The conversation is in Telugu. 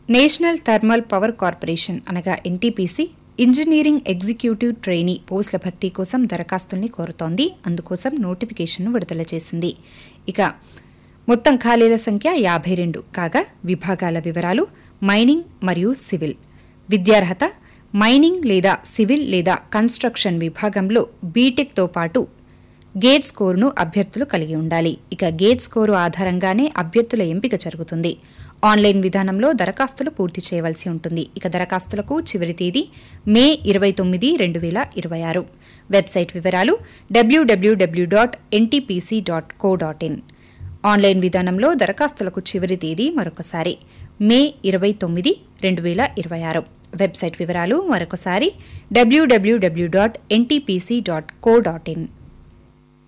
నేషనల్ థర్మల్ పవర్ కార్పొరేషన్ అనగా ఎన్టీపీసీ ఇంజనీరింగ్ ఎగ్జిక్యూటివ్ ట్రైనీ పోస్టుల భర్తీ కోసం దరఖాస్తుల్ని కోరుతోంది అందుకోసం నోటిఫికేషన్ను విడుదల చేసింది ఇక మొత్తం ఖాళీల సంఖ్య యాభై రెండు కాగా విభాగాల వివరాలు మైనింగ్ మరియు సివిల్ విద్యార్హత మైనింగ్ లేదా సివిల్ లేదా కన్స్ట్రక్షన్ విభాగంలో బీటెక్తో పాటు గేట్ స్కోరును అభ్యర్థులు కలిగి ఉండాలి ఇక గేట్ స్కోరు ఆధారంగానే అభ్యర్థుల ఎంపిక జరుగుతుంది ఆన్లైన్ విధానంలో దరఖాస్తులు పూర్తి చేయవలసి ఉంటుంది ఇక దరఖాస్తులకు చివరి తేదీ మే ఇరవై తొమ్మిది రెండు వేల ఇరవై ఆరు వెబ్సైట్ వివరాలు W W W dot N T P C dot co dot in online విధానంలో దరఖాస్తులకు చివరి తేదీ మరొకసారి మే ఇరవై తొమ్మిది రెండు వేల ఇరవై ఆరు వెబ్సైట్ వివరాలు మరొకసారి W W W dot N T P C dot co dot in